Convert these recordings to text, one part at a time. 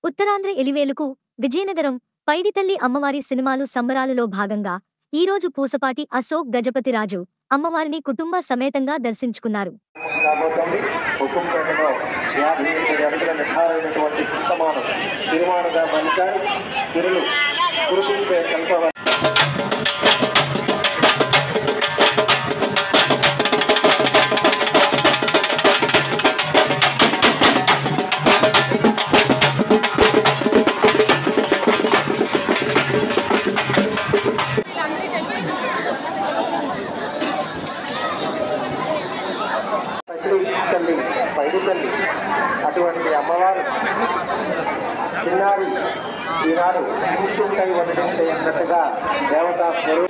ఉత్తరాంధ్ర ఎలివేలుకు విజయనగరం పైడితల్లి అమ్మవారి సినిమాలు సంబరాలులో భాగంగా ఈరోజు పూసపాటి అశోక్ గజపతిరాజు అమ్మవారిని కుటుంబ సమేతంగా దర్శించుకున్నారు కాబోతోంది హుకుంపేటలో యాభై ఎనిమిది అడుగుల నిర్ధారైనటువంటి చింతమానం తిరుమానుగా మలిచారు తిరులు కురుకుంపే కల్పవ పసిడి తల్లి పైడి తల్లి అటువంటి అమ్మవారు చిన్నారి ఈనాడు కూర్చుంటై వదిలింటే అన్నట్టుగా దేవతా స్వరూపం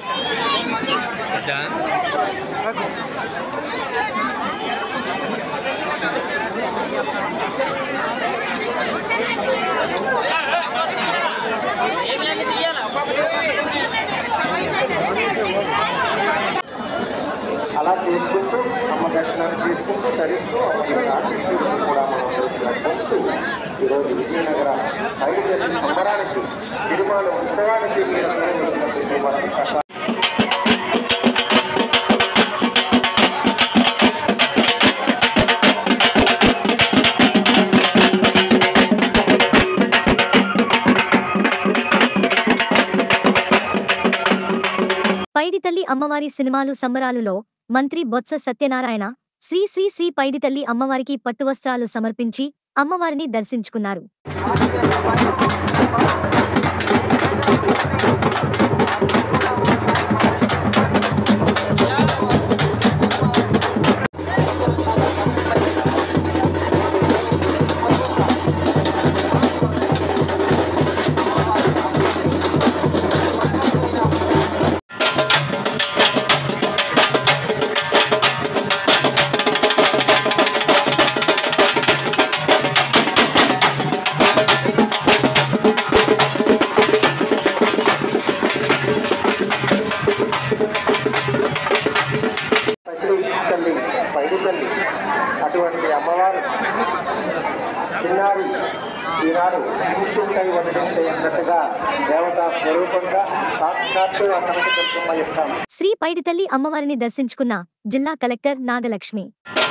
అలా చేసుకుంటూ అమ్మ దర్శనాన్ని తీసుకుంటూ ధరిస్తూ అమ్మకి ఆశీస్సులు కూడా మనం జరుపుకుంటూ ఈరోజు విజయనగర బయలుదేరి సంబరానికి తిరుమల ఉత్సవానికి మీరు నిర్వహించినటువంటి వారికి ప్రసాదం పైడితల్లి అమ్మవారి సినిమాలు సంబరాలులో మంత్రి బొత్స సత్యనారాయణ శ్రీ శ్రీ శ్రీ పైడితల్లి అమ్మవారికి పట్టువస్త్రాలు సమర్పించి అమ్మవారిని దర్శించుకున్నారు పసిడి తల్లి పైడి తల్లి అటువంటి అమ్మవారు చిన్నారి ఈనాడు కూర్చుంటై వదిలింటే అన్నట్టుగా దేవతా స్వరూపంగా సాక్షాత్తు ఆ కనక దుర్గమ్మ యొక్క శ్రీ పైడితల్లి అమ్మవారిని దర్శించుకున్న జిల్లా కలెక్టర్ నాగలక్ష్మి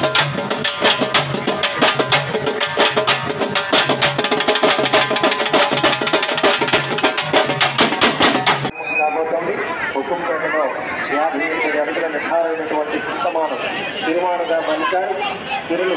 కాబోతోంది హుకుంపేటలో యాభై ఎనిమిది అడుగుల నిర్ధారైనటువంటి చింతమానం తిరుమానుగా మలిచారు తిరులు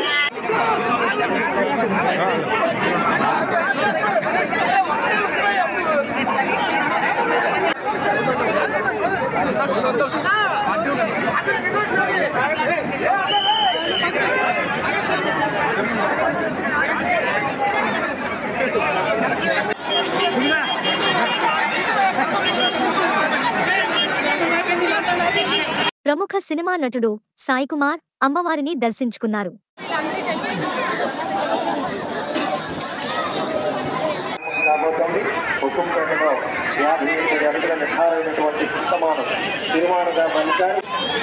ప్రముఖ సినిమా నటుడు సాయి కుమార్ అమ్మవారిని దర్శించుకున్నారు కాబోతోంది హుకుంపేటలో యాభై ఎనిమిది అడుగుల నిర్ధారైనటువంటి చింతమానం తిరుమానుగా మలిచారు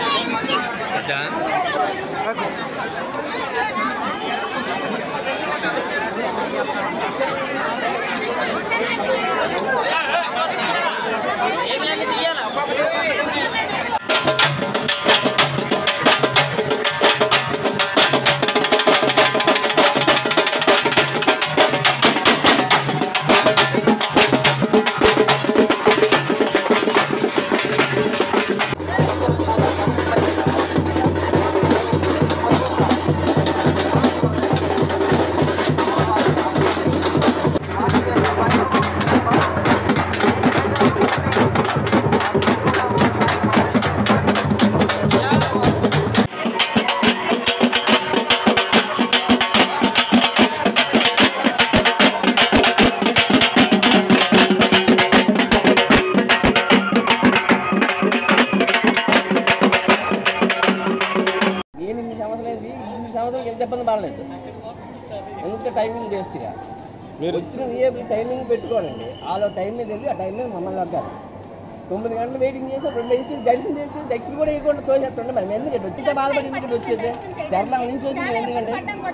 నేను ఇన్ని సంవత్సరాలు ఇన్ని సంవత్సరాలు ఎంత ఇబ్బంది పడలేదు ఎంత టైమింగ్ వేస్ట్గా వచ్చిన ఏ టైమింగ్ పెట్టుకోనండి వాళ్ళ టైం మీద వెళ్ళి ఆ టైం మీద మమ్మల్ని వస్తారు తొమ్మిది గంటలు వెయిటింగ్ చేసి రెండు వేసి దర్శనం చేసి దక్షిణ కూడా వేయకుండా తోచేస్తుండే మరి ఎందుకంటే వచ్చితే బాధపడి ఎందుకంటే వచ్చేది తెరలా నుంచి వచ్చింది ఎందుకంటే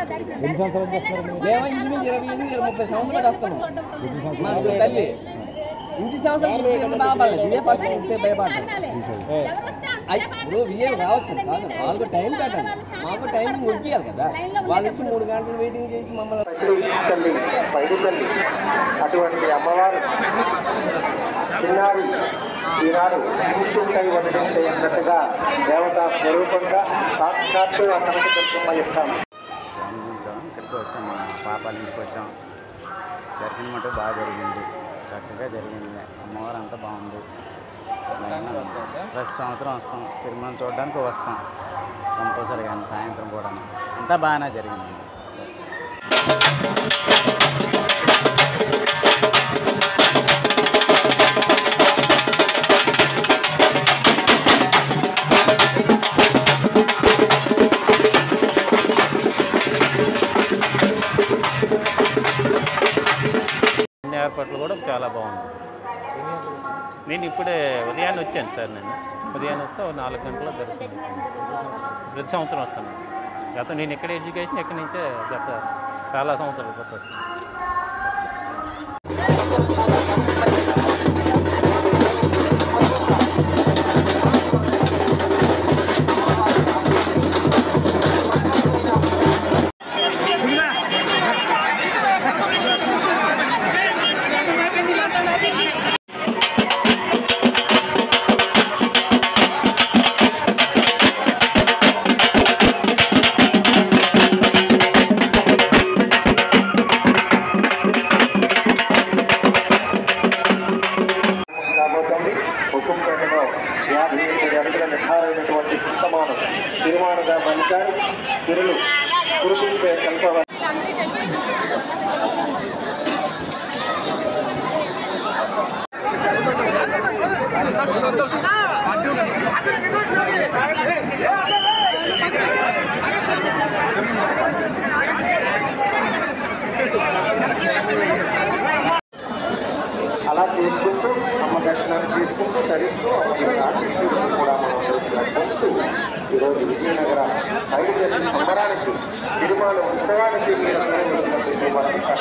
మేము ఇంచుమించు ఇరవై ఎనిమిది ఇరవై ముప్పై సంవత్సరాలు వస్తున్నాం మాకు తల్లి ఇంటి సంవత్సరాలు ఎంత బాధపడలేదు ఇదే ఫస్ట్ వచ్చే భయపడ్డాం అయ్ ఇప్పుడు విజయం రావచ్చు కాదు వాళ్ళకు టైం పెట్టండి మాకు టైం ముగియాలి కదా వాళ్ళు వచ్చి మూడు గంటలు వెయిటింగ్ చేసి మమ్మల్ని పైడి తల్లి పైడి తల్లి అటువంటి అమ్మవారు చిన్నారి ఈనాడు కూర్చుంటై వదనం చేసినట్టుగా దేవతా స్వరూపంగా సాక్షాత్తు ఆ కనక దుర్గమ్మ యొక్క చూసాం ఇక్కడికి వచ్చాం మా పాపాల ఇంటికి వచ్చాం దర్శనం అంటే బాగా జరిగింది చక్కగా జరిగింది అమ్మవారు అంతా బాగుంది ప్రతి సంవత్సరం వస్తాం సినిమాను చూడడానికి వస్తాం కంపల్సరీగా సాయంత్రం కూడా అంతా బాగానే జరిగింది అన్ని ఏర్పాట్లు కూడా చాలా బాగుంది నేను ఇప్పుడే ఉదయాన్నే వచ్చాను సార్ నేను ఉదయాన్నే వస్తే ఓ నాలుగు గంటల దర్శనం అయిపోయింది. ప్రతి సంవత్సరం వస్తాను గత నేను ఇక్కడ ఎడ్యుకేషన్ ఇక్కడి నుంచే గత చాలా సంవత్సరాల పాటు వస్తాను కాబోతోంది హుకుంపేటలో యాభై ఎనిమిది అడుగుల నిర్ధారైనటువంటి చింతమాను తిరుమానుగా మలిచారు తిరులు కురిపించే కల్పవ అలా చేసుకుంటూ అమ్మ దర్శనాన్ని చేసుకుంటూ ధరిస్తూ అమ్మగారు కూడా మనం జరుపుకుంటూ ఈరోజు విజయనగర ఐదు సంబరానికి తిరుమల ఉత్సవానికి మీరు అందరూ వచ్చినటువంటి వారంతా